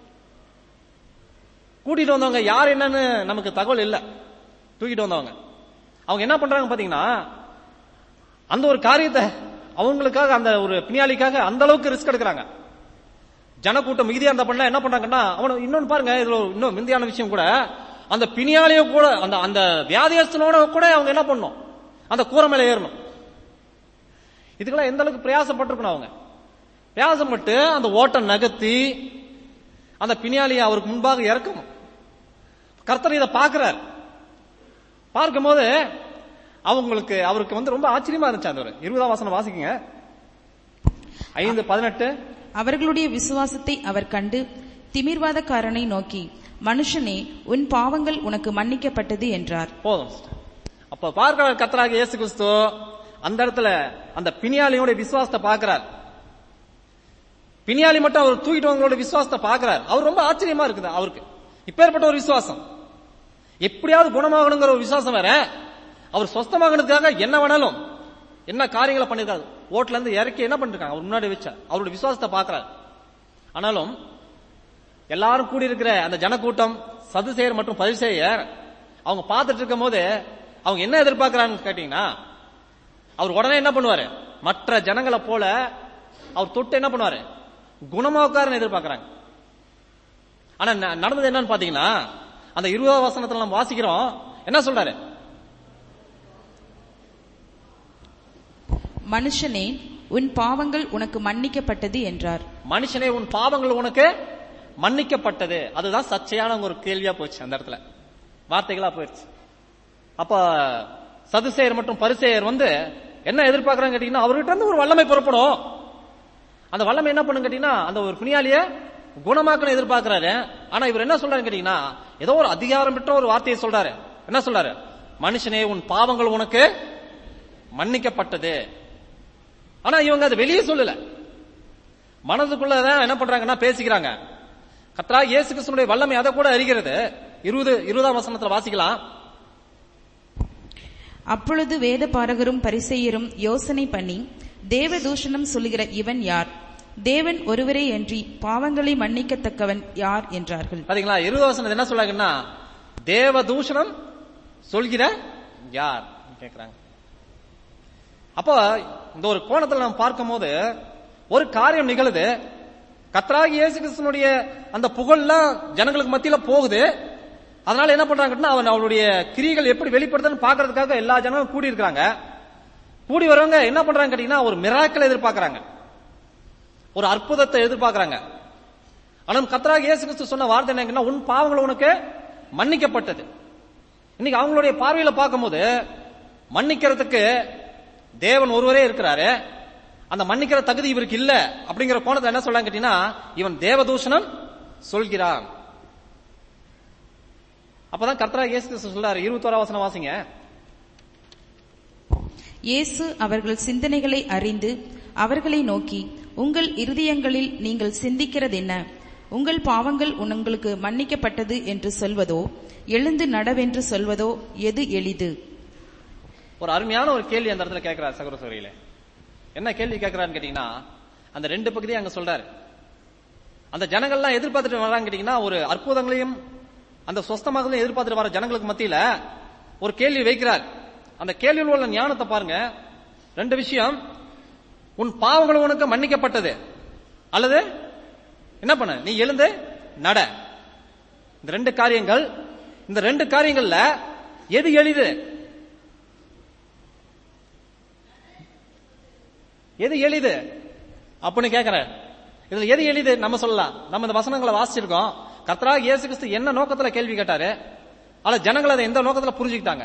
கூட்டிட்டு வந்தவங்க யார் என்னன்னு நமக்கு தகவல் இல்ல தூக்கிட்டு வந்தவங்க அவங்க என்ன பண்றாங்க பாத்தீங்கன்னா அந்த ஒரு காரியத்தை அவங்களுக்காக அந்த ஒரு பிணியாளிக்காக அந்த அளவுக்கு ரிஸ்க் எடுக்கிறாங்க ஜனக்கூட்டம் மிகுதியா அந்த பண்ண என்ன பண்றாங்கன்னா அவன இன்னொன்னு பாருங்க இதுல ஒரு இன்னும் மிந்தியான விஷயம் கூட அந்த பிணியாளியும் கூட அந்த அந்த வியாதியஸ்தனோட கூட அவங்க என்ன பண்ணும் அந்த கூரை மேல ஏறணும் இதுக்கெல்லாம் எந்த அளவுக்கு பிரயாசப்பட்டிருக்கணும் அவங்க பிரயாசப்பட்டு அந்த ஓட்டம் நகர்த்தி அந்த பிணியாளியை அவருக்கு முன்பாக இறக்கணும் கர்த்தர் இதை பார்க்கிறார் பார்க்கும்போது அவங்களுக்கு அவருக்கு வந்து ரொம்ப ஆச்சரியமா இருந்துச்சு அந்த ஒரு இருபதாம் வாசனம் வாசிக்குங்க ஐந்து பதினெட்டு அவர்களுடைய விசுவாசத்தை அவர் கண்டு திமிர்வாதக்காரனை நோக்கி மனுஷனே உன் பாவங்கள் உனக்கு மன்னிக்கப்பட்டது என்றார் போதும் sister. அப்ப பார்க்கிறார் கத்தராக இயேசு கிறிஸ்து அந்த இடத்துல அந்த பிணியாளியோட விசுவாசத்தை பார்க்கிறார் பிணியாளி மட்டும் அவர் தூக்கிட்டு வந்தவங்களோட விசுவாசத்தை பார்க்கிறார் அவர் ரொம்ப ஆச்சரியமா இருக்குது அவருக்கு இப்பேற்பட்ட ஒரு விசுவாசம் எப்படியாவது குணமாகணுங்கிற ஒரு விசுவாசம் வேற அவர் சொஸ்தமாகணுக்காக என்ன வேணாலும் என்ன காரியங்களை பண்ணிருக்காரு ஓட்டுல இருந்து இறக்கி என்ன பண்ணிருக்காங்க அவர் முன்னாடி வச்ச அவருடைய விசுவாசத்தை பார்க்கிறார் ஆனாலும் எல்லாரும் கூடி இருக்கிற அந்த ஜனக்கூட்டம் சதுசேயர் மற்றும் பரிசேயர் அவங்க பார்த்துட்டு இருக்கும் போது அவங்க என்ன எதிர்பார்க்கறாங்கன்னு கேட்டீங்கன்னா அவர் உடனே என்ன பண்ணுவாரு மற்ற ஜனங்களை போல அவர் தொட்டு என்ன பண்ணுவாரு குணமாக்காரன்னு எதிர்பார்க்கறாங்க ஆனா ந- நடந்தது என்னன்னு பாத்தீங்கன்னா அந்த இருபதாம் வசனத்துல நம்ம வாசிக்கிறோம் என்ன சொல்றாரு மனுஷனே உன் பாவங்கள் உனக்கு மன்னிக்கப்பட்டது என்றார் மனுஷனே உன் பாவங்கள் உனக்கு மன்னிக்கப்பட்டது அதுதான் சர்ச்சையான ஒரு கேள்வியா போச்சு அந்த இடத்துல வார்த்தைகளா போயிடுச்சு அப்ப சதுசேயர் மற்றும் பரிசேயர் வந்து என்ன எதிர்பார்க்கறாங்க கேட்டீங்கன்னா அவர்கிட்ட இருந்து ஒரு வல்லமை புறப்படும் அந்த வல்லமை என்ன பண்ணுங்க கேட்டீங்கன்னா அந்த ஒரு பிணியாலிய குணமாக்கணும் எதிர்பார்க்கிறாரு ஆனா இவர் என்ன சொல்றாரு கேட்டீங்கன்னா ஏதோ ஒரு அதிகாரம் பெற்ற ஒரு வார்த்தையை சொல்றாரு என்ன சொல்றாரு மனுஷனே உன் பாவங்கள் உனக்கு மன்னிக்கப்பட்டது ஆனா இவங்க அதை வெளியே சொல்லல மனதுக்குள்ளதான் என்ன பண்றாங்கன்னா பேசிக்கிறாங்க கத்ரா இயேசு கிறிஸ்துனுடைய வல்லமை அதை கூட அறிகிறது இருபது இருபதாம் வசனத்துல வாசிக்கலாம் அப்பொழுது வேத பாரகரும் பரிசெயரும் யோசனை பண்ணி தேவதூஷணம் சொல்லுகிற இவன் யார் தேவன் ஒருவரே அன்றி பாவங்களை மன்னிக்கத்தக்கவன் யார் என்றார்கள் பாத்தீங்களா இருபது வசனம் என்ன சொல்றாங்கன்னா தேவ தூஷணம் சொல்கிற யார் கேக்குறாங்க அப்போ இந்த ஒரு கோணத்துல நாம் பார்க்கும்போது ஒரு காரியம் நிகழுது கத்ராகி இயேசு கிறிஸ்துனுடைய அந்த புகழ்லாம் ஜனங்களுக்கு மத்தியில போகுது அதனால என்ன பண்றாங்கன்னா அவன் அவருடைய கிரிகள் எப்படி வெளிப்படுதுன்னு பாக்குறதுக்காக எல்லா ஜனங்களும் கூடி இருக்கிறாங்க கூடி வரவங்க என்ன பண்றாங்க கேட்டீங்கன்னா ஒரு மிராக்களை எதிர்பார்க்கறாங்க ஒரு அற்புதத்தை எதிர்பார்க்கறாங்க ஆனால் கத்ராக இயேசு கிறிஸ்து சொன்ன வார்த்தை என்னங்கன்னா உன் பாவங்கள் உனக்கு மன்னிக்கப்பட்டது இன்னைக்கு அவங்களுடைய பார்வையில பார்க்கும்போது மன்னிக்கிறதுக்கு தேவன் ஒருவரே இருக்கிறாரு அந்த மன்னிக்கிற தகுதி இவருக்கு இல்ல அப்படிங்கிற கோணத்தை என்ன சொல்றாங்க கேட்டீங்கன்னா இவன் தேவதூஷணம் சொல்கிறான் அப்பதான் கர்த்தரா இயேசு கிறிஸ்து சொல்றாரு இருபத்தோரா வசனம் வாசிங்க இயேசு அவர்கள் சிந்தனைகளை அறிந்து அவர்களை நோக்கி உங்கள் இருதயங்களில் நீங்கள் சிந்திக்கிறதென்ன உங்கள் பாவங்கள் உங்களுக்கு மன்னிக்கப்பட்டது என்று சொல்வதோ எழுந்து நடவென்று சொல்வதோ எது எளிது ஒரு அருமையான ஒரு கேள்வி அந்த இடத்துல கேட்கிறார் சகோதர சகோதரிகளே என்ன கேள்வி கேட்கிறாருன்னு கேட்டீங்கன்னா அந்த ரெண்டு பகுதியும் அங்க சொல்றாரு அந்த ஜனங்கள்லாம் எதிர்பார்த்துட்டு வராங்க கேட்டீங்கன்னா ஒரு அற்புதங்களையும் அந்த சொஸ்தமாகலையும் எதிர்பார்த்துட்டு வர ஜனங்களுக்கு மத்தியில ஒரு கேள்வி வைக்கிறார் அந்த கேள்வியில் உள்ள ஞானத்தை பாருங்க ரெண்டு விஷயம் உன் பாவங்கள் உனக்கு மன்னிக்கப்பட்டது அல்லது என்ன பண்ண நீ எழுந்து நட இந்த ரெண்டு காரியங்கள் இந்த ரெண்டு காரியங்கள்ல எது எளிது எது எளிது அப்படின்னு கேக்குறேன் இதுல எது எளிது நம்ம சொல்லலாம் நம்ம இந்த வசனங்களை வாசிச்சிருக்கோம் கர்த்தராக இயேசு கிறிஸ்து என்ன நோக்கத்துல கேள்வி கேட்டாரு ஆனா ஜனங்கள் அதை எந்த நோக்கத்துல புரிஞ்சுக்கிட்டாங்க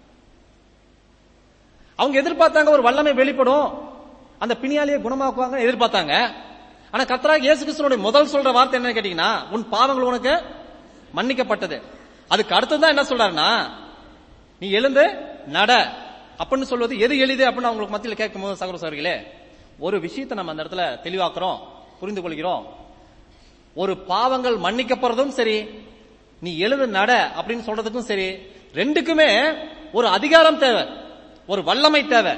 அவங்க எதிர்பார்த்தாங்க ஒரு வல்லமை வெளிப்படும் அந்த பிணியாலேயே குணமாக்குவாங்க எதிர்பார்த்தாங்க ஆனா கர்த்தராக இயேசு கிறிஸ்துனுடைய முதல் சொல்ற வார்த்தை என்ன கேட்டீங்கன்னா உன் பாவங்கள் உனக்கு மன்னிக்கப்பட்டது அதுக்கு அடுத்ததான் என்ன சொல்றாருன்னா நீ எழுந்து நட அப்படின்னு சொல்வது எது எளிது அப்படின்னு அவங்களுக்கு மத்தியில் கேட்கும் போது சகோதர சகோதரிகளே ஒரு விஷயத்தை நம்ம அந்த இடத்துல தெளிவாக்குறோம் புரிந்து கொள்கிறோம் ஒரு பாவங்கள் மன்னிக்கப்படுறதும் சரி நீ எழுது நட அப்படின்னு சொல்றதுக்கும் சரி ரெண்டுக்குமே ஒரு அதிகாரம் தேவை ஒரு வல்லமை தேவை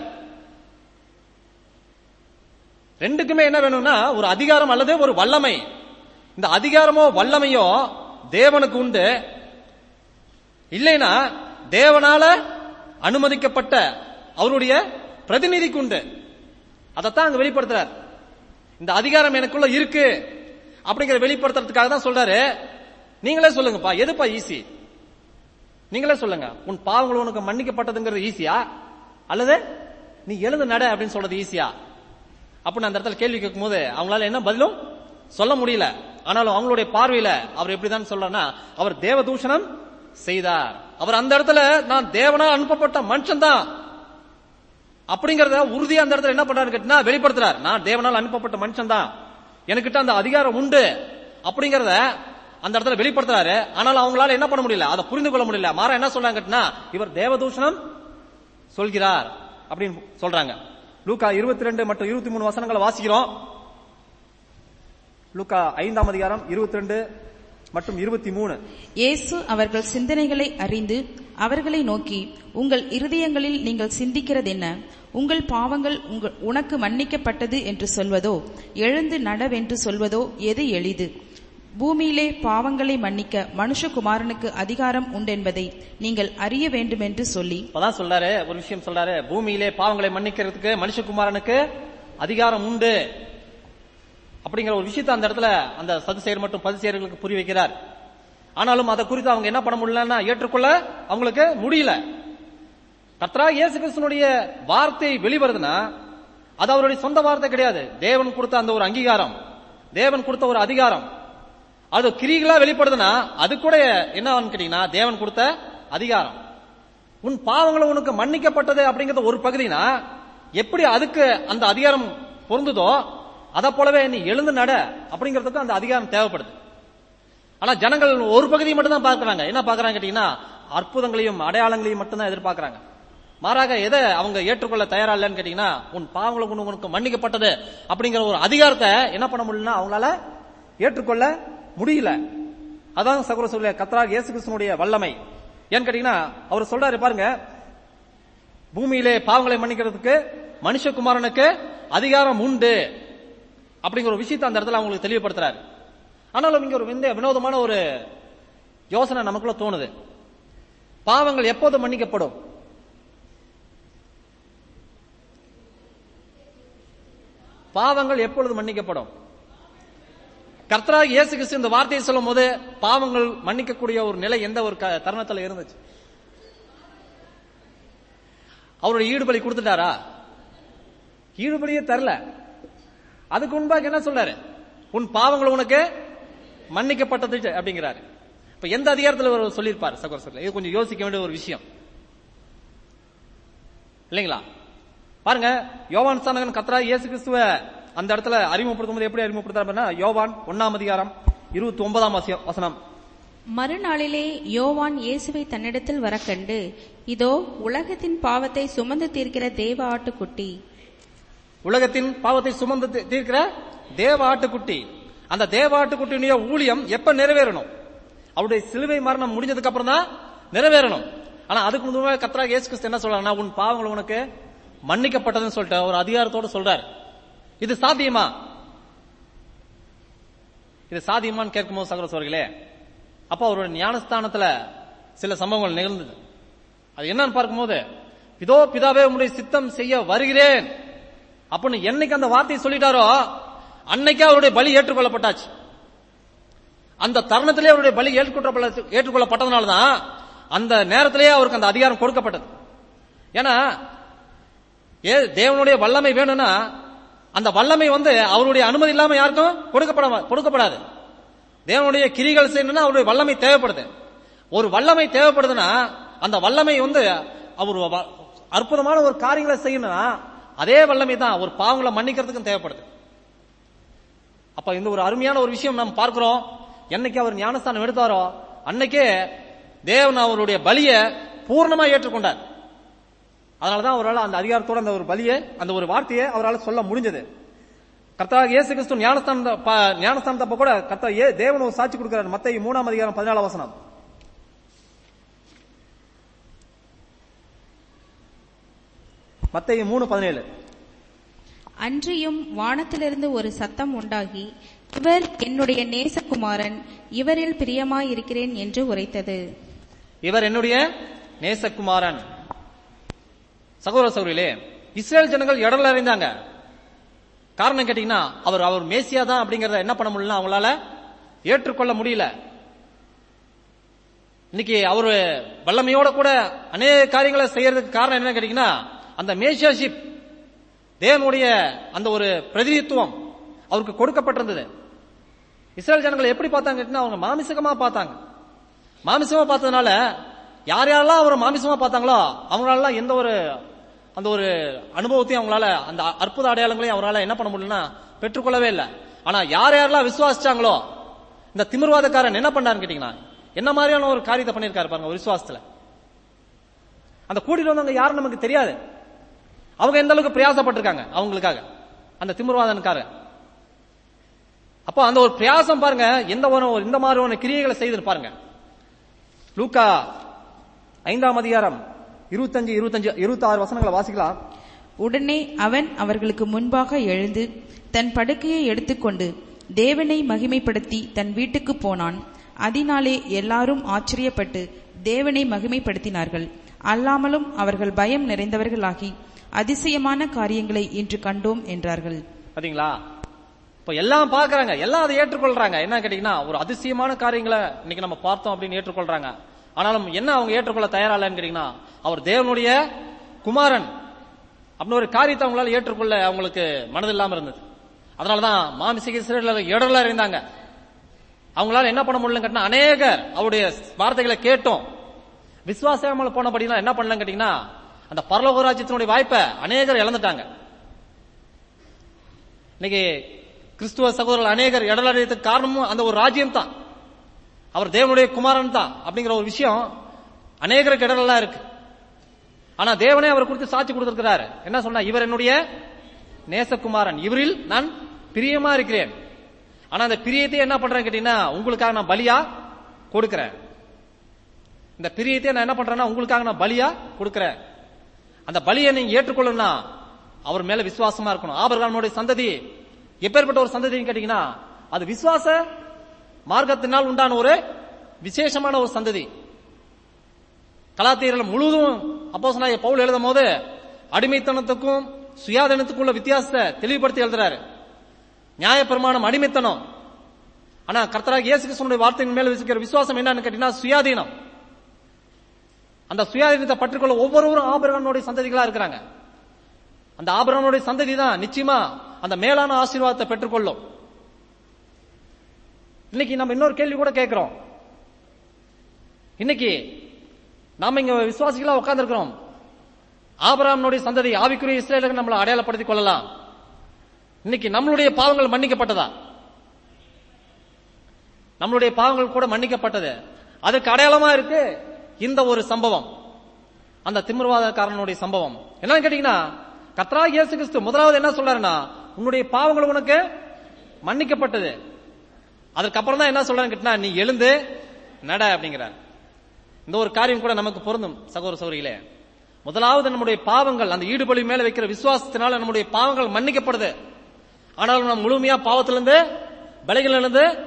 ரெண்டுக்குமே என்ன வேணும்னா ஒரு அதிகாரம் அல்லது ஒரு வல்லமை இந்த அதிகாரமோ வல்லமையோ தேவனுக்கு உண்டு இல்லைனா தேவனால அனுமதிக்கப்பட்ட அவருடைய பிரதிநிதிக்கு உண்டு அதைத்தான் அங்க வெளிப்படுத்துறார் இந்த அதிகாரம் எனக்குள்ள இருக்கு அப்படிங்கிற வெளிப்படுத்துறதுக்காக தான் சொல்றாரு நீங்களே சொல்லுங்கப்பா எதுப்பா ஈஸி நீங்களே சொல்லுங்க உன் பாவங்கள் உனக்கு மன்னிக்கப்பட்டதுங்கிறது ஈஸியா அல்லது நீ எழுந்து நட அப்படின்னு சொல்றது ஈஸியா அப்படின்னு அந்த இடத்துல கேள்வி கேட்கும்போது அவங்களால என்ன பதிலும் சொல்ல முடியல ஆனாலும் அவங்களுடைய பார்வையில அவர் எப்படிதான் சொல்றாருன்னா அவர் தேவதூஷணம் செய்தார் அவர் அந்த இடத்துல நான் தேவனால் அனுப்பப்பட்ட மனுஷன் தான் அப்படிங்கறத உறுதியா அந்த இடத்துல என்ன பண்றாரு கேட்டா வெளிப்படுத்துறார் நான் தேவனால் அனுப்பப்பட்ட மனுஷன் தான் எனக்கிட்ட அந்த அதிகாரம் உண்டு அப்படிங்கறத அந்த இடத்துல வெளிப்படுத்துறாரு ஆனாலும் அவங்களால என்ன பண்ண முடியல அதை புரிந்து கொள்ள முடியல மாற என்ன சொல்றாங்க கேட்டா இவர் தேவதூஷணம் சொல்கிறார் அப்படின்னு சொல்றாங்க லூக்கா இருபத்தி ரெண்டு மற்றும் இருபத்தி மூணு வசனங்களை வாசிக்கிறோம் லூக்கா ஐந்தாம் அதிகாரம் இருபத்தி ரெண்டு மற்றும் இருபத்தி மூணு இயேசு அவர்கள் சிந்தனைகளை அறிந்து அவர்களை நோக்கி உங்கள் இருதயங்களில் நீங்கள் சிந்திக்கிறதென்ன உங்கள் பாவங்கள் உங்கள் உனக்கு மன்னிக்கப்பட்டது என்று சொல்வதோ எழுந்து நடவென்று சொல்வதோ எது எளிது பூமியிலே பாவங்களை மன்னிக்க மனுஷகுமாரனுக்கு அதிகாரம் உண்டென்பதை நீங்கள் அறிய வேண்டுமென்று சொல்லி இப்பதான் சொல்றாரு ஒரு விஷயம் சொல்றாரு பூமியிலே பாவங்களை மன்னிக்கிறதுக்கு மனுஷகுமாரனுக்கு அதிகாரம் உண்டு அப்படிங்கிற ஒரு விஷயத்தை அந்த இடத்துல அந்த சதுசெயர் மற்றும் பதிசெயர்களுக்கு புரிய வைக்கிறார் ஆனாலும் அதை குறித்து அவங்க என்ன பண்ண முடியலன்னா ஏற்றுக்கொள்ள அவங்களுக்கு முடியல கர்த்தரா இயேசு கிறிஸ்தனுடைய வார்த்தை வெளிவருதுன்னா அது அவருடைய சொந்த வார்த்தை கிடையாது தேவன் கொடுத்த அந்த ஒரு அங்கீகாரம் தேவன் கொடுத்த ஒரு அதிகாரம் அது கிரிகளா வெளிப்படுதுன்னா அது கூட என்ன கேட்டீங்கன்னா தேவன் கொடுத்த அதிகாரம் உன் பாவங்களை உனக்கு மன்னிக்கப்பட்டது அப்படிங்கறது ஒரு பகுதினா எப்படி அதுக்கு அந்த அதிகாரம் பொருந்துதோ அதை போலவே நீ எழுந்து நட அப்படிங்கிறதுக்கு அந்த அதிகாரம் தேவைப்படுது ஆனா ஜனங்கள் ஒரு பகுதியை மட்டும் தான் பார்க்கறாங்க என்ன பார்க்கறாங்க கேட்டீங்கன்னா அற்புதங்களையும் அடையாளங்களையும் மட்டும் தான் எதிர்பார்க்கறாங்க மாறாக எதை அவங்க ஏற்றுக்கொள்ள தயாரா இல்லைன்னு கேட்டீங்கன்னா உன் பாவங்களை கொண்டு உனக்கு மன்னிக்கப்பட்டது அப்படிங்கிற ஒரு அதிகாரத்தை என்ன பண்ண முடியலன்னா அவங்களால ஏற்றுக்கொள்ள முடியல அதான் சகோதர சொல்ல கத்ராக இயேசு கிறிஸ்தனுடைய வல்லமை ஏன்னு கேட்டீங்கன்னா அவர் சொல்றாரு பாருங்க பூமியிலே பாவங்களை மன்னிக்கிறதுக்கு மனுஷகுமாரனுக்கு அதிகாரம் உண்டு அப்படிங்கிற ஒரு விஷயத்தை அந்த இடத்துல அவங்களுக்கு தெளிவுபடுத்துறாரு ஆனாலும் இங்க ஒரு விந்த வினோதமான ஒரு யோசனை நமக்குள்ள தோணுது பாவங்கள் எப்போது மன்னிக்கப்படும் பாவங்கள் எப்பொழுது மன்னிக்கப்படும் கர்த்தராக இயேசு கிறிஸ்து இந்த வார்த்தையை சொல்லும் போது பாவங்கள் மன்னிக்கக்கூடிய ஒரு நிலை எந்த ஒரு க- தருணத்துல இருந்துச்சு அவருடைய ஈடுபலி கொடுத்துட்டாரா ஈடுபலியே தரல அதுக்கு முன்பாக என்ன சொல்றாரு உன் பாவங்கள் உனக்கு மன்னிக்கப்பட்டது அப்படிங்கிறாரு இப்ப எந்த அதிகாரத்துல அவர் சொல்லியிருப்பார் சகோதரர் இது கொஞ்சம் யோசிக்க வேண்டிய ஒரு விஷயம் இல்லைங்களா பாருங்க யோவான் ஸ்தானகன் கத்ரா இயேசு கிறிஸ்துவ அந்த இடத்துல அறிமுகப்படுத்தும் போது எப்படி அறிமுகப்படுத்துறாருன்னா யோவான் ஒன்னாம் அதிகாரம் இருபத்தி ஒன்பதாம் வசனம் மறுநாளிலே யோவான் இயேசுவை தன்னிடத்தில் வரக்கண்டு இதோ உலகத்தின் பாவத்தை சுமந்து தீர்க்கிற தேவ ஆட்டுக்குட்டி உலகத்தின் பாவத்தை சுமந்து தீ- தீர்க்கிற தேவ ஆட்டுக்குட்டி அந்த தேவ ஆட்டுக்குட்டியுடைய ஊழியம் எப்ப நிறைவேறணும் அவருடைய சிலுவை மரணம் முடிஞ்சதுக்கு அப்புறம் தான் நிறைவேறணும் ஆனா அதுக்கு முன்னாடி கத்ரா இயேசு கிறிஸ்து என்ன சொல்றாருன்னா உன் பாவங்கள் உனக்கு மன்னிக்கப்பட்டதுன்னு சொல்லிட்டு ஒரு அதிகாரத்தோட சொல்றாரு இது சாத்தியமா இது சாதியமான்னு கேட்கும்போது சகோதர சோர்களே அப்ப அவருடைய ஞானஸ்தானத்துல சில சம்பவங்கள் நிகழ்ந்தது அது என்னன்னு பார்க்கும்போது இதோ பிதாவே உம்முடைய சித்தம் செய்ய வருகிறேன் அப்படின்னு என்னைக்கு அந்த வார்த்தையை சொல்லிட்டாரோ அன்னைக்கே அவருடைய பலி ஏற்றுக்கொள்ளப்பட்டாச்சு அந்த தருணத்திலே அவருடைய பலி ஏற்றுக்கொள்ள ஏற்றுக்கொள்ளப்பட்டதுனாலதான் அந்த நேரத்திலேயே அவருக்கு அந்த அதிகாரம் கொடுக்கப்பட்டது ஏன்னா ஏ தேவனுடைய வல்லமை வேணும்னா அந்த வல்லமை வந்து அவருடைய அனுமதி இல்லாம யாருக்கும் கொடுக்கப்பட கொடுக்கப்படாது தேவனுடைய கிரிகள் செய்யணும்னா அவருடைய வல்லமை தேவைப்படுது ஒரு வல்லமை தேவைப்படுதுன்னா அந்த வல்லமை வந்து அவர் வ- அற்புதமான ஒரு காரியங்களை செய்யணும்னா அதே வல்லமை தான் ஒரு பாவங்களை மன்னிக்கிறதுக்கும் தேவைப்படுது அப்ப இந்த ஒரு அருமையான ஒரு விஷயம் நாம் பார்க்கிறோம் என்னைக்கு அவர் ஞானஸ்தானம் எடுத்தாரோ அன்னைக்கே தேவன் அவருடைய பலியை பூர்ணமா ஏற்றுக்கொண்டார் அதனாலதான் அவரால் அந்த அதிகாரத்தோட அந்த ஒரு பலியை அந்த ஒரு வார்த்தையை அவரால் சொல்ல முடிஞ்சது கர்த்தராக இயேசு கிறிஸ்து ஞானஸ்தான ஞானஸ்தானத்தப்ப கூட கர்த்தா ஏ தேவன் ஒரு சாட்சி கொடுக்கிறார் மத்திய மூணாம் அதிகாரம் பதினாலாம் வசனம் மத்திய மூணு பதினேழு அன்றியும் வானத்திலிருந்து ஒரு சத்தம் உண்டாகி இவர் என்னுடைய நேசகுமாரன் இவரில் பிரியமாயிருக்கிறேன் என்று உரைத்தது இவர் என்னுடைய நேசகுமாரன் சகோதர சகோதரிகளே இஸ்ரேல் ஜனங்கள் இடர்ல அறிந்தாங்க காரணம் கேட்டீங்கன்னா அவர் அவர் மேசியா தான் அப்படிங்கறத என்ன பண்ண முடியல அவங்களால ஏற்றுக்கொள்ள முடியல இன்னைக்கு அவரு வல்லமையோட கூட அநேக காரியங்களை செய்யறதுக்கு காரணம் என்ன கேட்டீங்கன்னா அந்த மேசியாஷிப் தேவனுடைய அந்த ஒரு பிரதிநிதித்துவம் அவருக்கு கொடுக்கப்பட்டிருந்தது இஸ்ரேல் ஜனங்களை எப்படி பார்த்தாங்க கேட்டீங்கன்னா அவங்க மாமிசகமா பார்த்தாங்க மாமிசமா பார்த்ததுனால யார் யாரெல்லாம் அவர் மாமிசமா பார்த்தாங்களோ அவங்களால எந்த ஒரு அந்த ஒரு அனுபவத்தையும் அவங்களால அந்த அற்புத அடையாளங்களையும் அவரால என்ன பண்ண முடியலன்னா பெற்றுக்கொள்ளவே இல்லை ஆனா யார் யாரெல்லாம் விசுவாசிச்சாங்களோ இந்த திமிர்வாதக்காரன் என்ன பண்ணாருன்னு கேட்டீங்கன்னா என்ன மாதிரியான ஒரு காரியத்தை பண்ணியிருக்காரு பாருங்க ஒரு விசுவாசத்துல அந்த கூட்டிட்டு வந்தவங்க யாரும் நமக்கு தெரியாது அவங்க எந்த அளவுக்கு பிரயாசப்பட்டிருக்காங்க அவங்களுக்காக அந்த திமிர்வாதனுக்காக அப்போ அந்த ஒரு பிரயாசம் பாருங்க எந்த ஒரு இந்த மாதிரியான கிரியைகளை செய்து பாருங்க லூக்கா ஐந்தாம் அதிகாரம் இருபத்தஞ்சு இருபத்தஞ்சு இருபத்தி ஆறு வசனங்களை வாசிக்கலாம் உடனே அவன் அவர்களுக்கு முன்பாக எழுந்து தன் படுக்கையை எடுத்துக்கொண்டு தேவனை மகிமைப்படுத்தி தன் வீட்டுக்கு போனான் அதனாலே எல்லாரும் ஆச்சரியப்பட்டு தேவனை மகிமைப்படுத்தினார்கள் அல்லாமலும் அவர்கள் பயம் நிறைந்தவர்களாகி அதிசயமான காரியங்களை இன்று கண்டோம் என்றார்கள் பாத்தீங்களா இப்ப எல்லாம் பாக்குறாங்க எல்லாம் அதை ஏற்றுக்கொள்றாங்க என்ன கேட்டீங்கன்னா ஒரு அதிசயமான காரியங்களை இன்னைக்கு நம்ம பார்த்தோம் அப்படின்னு ஏற்றுக்கொள்றாங்க ஆனாலும் என்ன அவங்க ஏற்றுக்கொள்ள தயாரா இல்லைன்னு கேட்டீங்கன்னா அவர் தேவனுடைய குமாரன் அப்படின்னு ஒரு காரியத்தை அவங்களால ஏற்றுக்கொள்ள அவங்களுக்கு மனது இல்லாம இருந்தது அதனாலதான் மாமிசிக சிறையில் இடர்ல இருந்தாங்க அவங்களால என்ன பண்ண முடியலன்னு கேட்டீங்கன்னா அநேகர் அவருடைய வார்த்தைகளை கேட்டோம் விசுவாசம் போனபடினா என்ன பண்ணலன்னு கேட்டீங்கன்னா அந்த பரலோக ராஜ்யத்தினுடைய வாய்ப்பை அநேகர் இழந்துட்டாங்க இன்னைக்கு கிறிஸ்துவ சகோதரர்கள் அநேகர் இடலடையத்துக்கு காரணமும் அந்த ஒரு ராஜ்யம் தான் அவர் தேவனுடைய குமாரன் தான் அப்படிங்கிற ஒரு விஷயம் அநேகருக்கு இடரெல்லாம் இருக்கு ஆனா தேவனே அவர் குறித்து சாட்சி கொடுத்திருக்கிறாரு என்ன சொன்னா இவர் என்னுடைய நேசகுமாரன் இவரில் நான் பிரியமா இருக்கிறேன் ஆனா அந்த பிரியத்தை என்ன பண்றேன்னு கேட்டீங்கன்னா உங்களுக்காக நான் பலியா கொடுக்கிறேன் இந்த பிரியத்தை நான் என்ன பண்றேன்னா உங்களுக்காக நான் பலியா கொடுக்கிறேன் அந்த பலியை நீங்க ஏற்றுக்கொள்ளணும்னா அவர் மேல விசுவாசமா இருக்கணும் ஆபரகாமனுடைய சந்ததி எப்பேற்பட்ட ஒரு சந்ததின்னு கேட்டீங்கன்னா அது விசுவாச மார்க்கத்தினால் உண்டான ஒரு விசேஷமான ஒரு சந்ததி கலாத்தீரில் முழுவதும் அப்போஸ்தலனாகிய பவுல் எழுதும் போது அடிமைத்தனத்துக்கும் சுயாதீனத்துக்கும் உள்ள வித்தியாசத்தை தெளிவுபடுத்தி எழுதுறாரு நியாயப்பிரமாணம் அடிமைத்தனம் ஆனா கர்த்தராக இயேசு கிறிஸ்துவனுடைய வார்த்தையின் மேல வச்சுக்கிற விசுவாசம் என்னன்னு கேட்டீங்கன்னா சுயாதீனம் அந்த சுயாதீனத்தை பற்றுக்கொள்ள ஒவ்வொருவரும் ஆபரகனுடைய சந்ததிகளா இருக்கிறாங்க அந்த ஆபரகனுடைய சந்ததி தான் நிச்சயமா அந்த மேலான ஆசீர்வாதத்தை பெற்றுக்கொள்ளும் இன்னைக்கு நம்ம இன்னொரு கேள்வி கூட கேட்கிறோம் இன்னைக்கு நாம இங்க விசுவாசிகளா உட்கார்ந்திருக்கிறோம் ஆபராமனுடைய சந்ததி ஆவிக்குரிய இஸ்ரேலுக்கு நம்மளை அடையாளப்படுத்திக் கொள்ளலாம் இன்னைக்கு நம்மளுடைய பாவங்கள் மன்னிக்கப்பட்டதா நம்மளுடைய பாவங்கள் கூட மன்னிக்கப்பட்டது அதுக்கு அடையாளமா இருக்கு இந்த ஒரு சம்பவம் அந்த திமிர்வாதக்காரனுடைய சம்பவம் என்னன்னு கேட்டீங்கன்னா கத்ரா இயேசு கிறிஸ்து முதலாவது என்ன சொல்றாருன்னா உன்னுடைய பாவங்கள் உனக்கு மன்னிக்கப்பட்டது அதற்கப்புறம் தான் என்ன சொல்றான்னு கேட்டீங்கன்னா நீ எழுந்து நட அப்படிங்கிறார் இந்த ஒரு காரியம் கூட நமக்கு பொருந்தும் சகோதர சௌரிகளே முதலாவது நம்முடைய பாவங்கள் அந்த ஈடுபலி மேல வைக்கிற விசுவாசத்தினால நம்முடைய பாவங்கள் மன்னிக்கப்படுது ஆனாலும் நாம் முழுமையா பாவத்திலிருந்து பலைகளிலிருந்து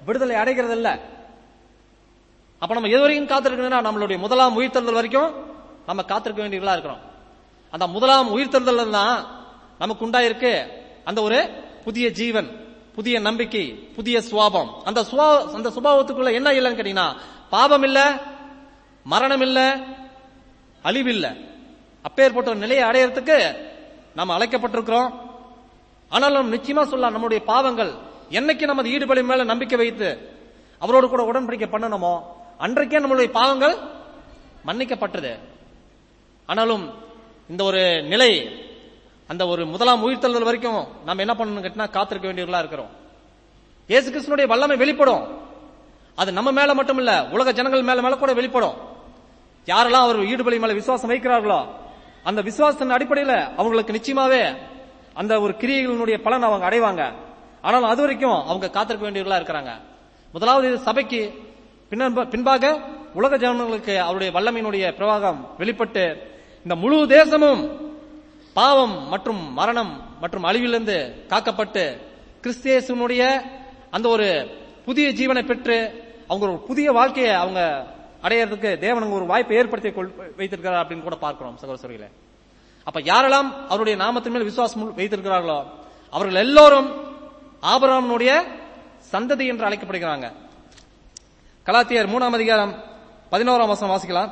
விடுதலை அடைகிறது இல்ல அப்ப நம்ம எது வரைக்கும் காத்திருக்கணும்னா நம்மளுடைய முதலாம் உயிர்த்தெழுதல் வரைக்கும் நம்ம காத்திருக்க வேண்டியவர்களா இருக்கிறோம் அந்த முதலாம் உயிர்த்தெழுதல் தான் நமக்கு உண்டாயிருக்கு அந்த ஒரு புதிய ஜீவன் புதிய நம்பிக்கை புதிய சுவாபம் அந்த சுவா அந்த சுபாவத்துக்குள்ள என்ன இல்லைன்னு கேட்டீங்கன்னா பாவம் இல்ல மரணம் இல்ல அழிவில்லை அப்பேற்பட்ட ஒரு நிலையை அடையறதுக்கு நாம் அழைக்கப்பட்டிருக்கிறோம் ஆனாலும் நிச்சயமா சொல்லலாம் நம்முடைய பாவங்கள் என்னைக்கு நமது ஈடுபடி மேல நம்பிக்கை வைத்து அவரோடு கூட உடன்படிக்கை பண்ணணுமோ அன்றைக்கே நம்மளுடைய பாவங்கள் மன்னிக்கப்பட்டது ஆனாலும் இந்த ஒரு நிலை அந்த ஒரு முதலாம் உயிர்த்தெழுதல் வரைக்கும் நம்ம என்ன பண்ணணும் கேட்டினா காத்திருக்க வேண்டியவர்களா இருக்கிறோம் இயேசு கிறிஸ்துனுடைய வல்லமை வெளிப்படும் அது நம்ம மேல மட்டும் இல்ல உலக ஜனங்கள் மேல மேல கூட வெளிப்படும் யாரெல்லாம் அவர் ஈடுபலி மேல விசுவாசம் வைக்கிறார்களோ அந்த விசுவாசத்தின் அடிப்படையில அவங்களுக்கு நிச்சயமாவே அந்த ஒரு கிரியைகளினுடைய பலன் அவங்க அடைவாங்க ஆனால் அது வரைக்கும் அவங்க காத்திருக்க வேண்டியவர்களா இருக்கிறாங்க முதலாவது இது சபைக்கு பின்ன- பின்பாக உலக ஜனங்களுக்கு அவருடைய வல்லமையினுடைய பிரவாகம் வெளிப்பட்டு இந்த முழு தேசமும் பாவம் மற்றும் மரணம் மற்றும் அழிவிலிருந்து காக்கப்பட்டு கிறிஸ்தியேசுனுடைய அந்த ஒரு புதிய ஜீவனை பெற்று அவங்க ஒரு புதிய வாழ்க்கையை அவங்க அடையறதுக்கு தேவன் அங்க ஒரு வாய்ப்பை ஏற்படுத்தி கொள்- வைத்திருக்கிறார் அப்படின்னு கூட பார்க்கிறோம் சகோதரர்களே அப்ப யாரெல்லாம் அவருடைய நாமத்தின் மேல் விசுவாசம் வைத்திருக்கிறார்களோ அவர்கள் எல்லோரும் ஆபராமனுடைய சந்ததி என்று அழைக்கப்படுகிறாங்க கலாத்தியர் மூணாம் அதிகாரம் பதினோராம் வசனம் வாசிக்கலாம்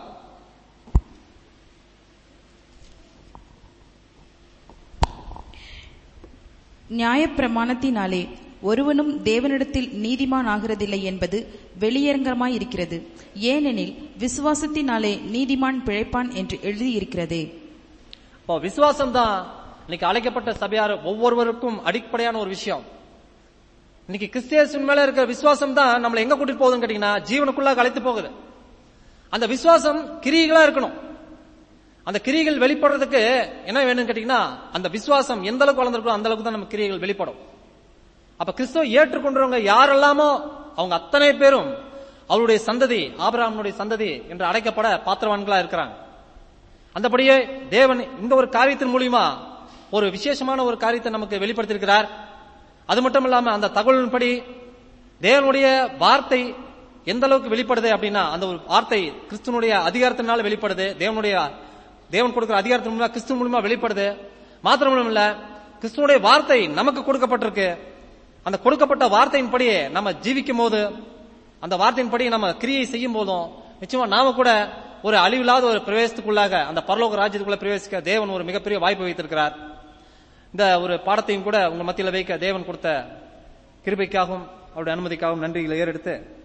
நியாயப்பிரமாணத்தினாலே ஒருவனும் தேவனிடத்தில் நீதிமான் ஆகிறதில்லை என்பது வெளியரங்கமாயிருக்கிறது ஏனெனில் விசுவாசத்தினாலே நீதிமான் பிழைப்பான் என்று எழுதியிருக்கிறதே இப்போ விசுவாசம் தான் இன்னைக்கு அழைக்கப்பட்ட சபையார் ஒவ்வொருவருக்கும் அடிப்படையான ஒரு விஷயம் இன்னைக்கு கிறிஸ்தியேசன் மேல இருக்கிற விசுவாசம் தான் நம்மளை எங்க கூட்டிட்டு போகுதுன்னு கேட்டீங்கன்னா ஜீவனுக்குள்ளாக அழைத்து போகுது அந்த விசுவாசம் கிரியைகளா இருக்கணும் அந்த கிரியைகள் வெளிப்படுறதுக்கு என்ன வேணும்னு கேட்டீங்கன்னா அந்த விசுவாசம் எந்த அளவுக்கு வளர்ந்துருக்கோ அந்த அளவுக்கு தான் நம்ம கிரியைகள் வெளிப்படும் அப்ப கிறிஸ்துவ ஏற்றுக்கொண்டவங்க யாரெல்லாமோ அவங்க அத்தனை பேரும் அவருடைய சந்ததி ஆபிரகாமுடைய சந்ததி என்று அழைக்கப்பட பாத்திரவான்களா இருக்கிறாங்க அந்தபடியே தேவன் இந்த ஒரு காரியத்தின் மூலியமா ஒரு விசேஷமான ஒரு காரியத்தை நமக்கு வெளிப்படுத்தியிருக்கிறார் அது மட்டும் இல்லாம அந்த தகவலின்படி தேவனுடைய வார்த்தை எந்த அளவுக்கு வெளிப்படுது அப்படின்னா அந்த ஒரு வார்த்தை கிறிஸ்துவனுடைய அதிகாரத்தினால வெளிப்படுது தேவனுடைய தேவன் கொடுக்கிற அதிகாரத்தின் மூலமா கிறிஸ்து மூலமா வெளிப்படுது மாத்திரமும் இல்ல கிறிஸ்துவனுடைய வார்த்தை நமக்கு கொடுக்கப்பட்டிருக்கு அந்த கொடுக்கப்பட்ட வார்த்தையின்படி நம்ம ஜீவிக்கும் போது அந்த வார்த்தையின்படி நம்ம கிரியை செய்யும் போதும் நிச்சயமா நாம கூட ஒரு அழிவில்லாத ஒரு பிரவேசத்துக்குள்ளாக அந்த பரலோக ராஜ்யத்துக்குள்ள பிரவேசிக்க தேவன் ஒரு மிகப்பெரிய வாய்ப்பு வைத்திருக்கிறார் இந்த ஒரு பாடத்தையும் கூட உங்க மத்தியில வைக்க தேவன் கொடுத்த கிருபைக்காகவும் அவருடைய அனுமதிக்காகவும் நன்றிகளை ஏறெடுத்து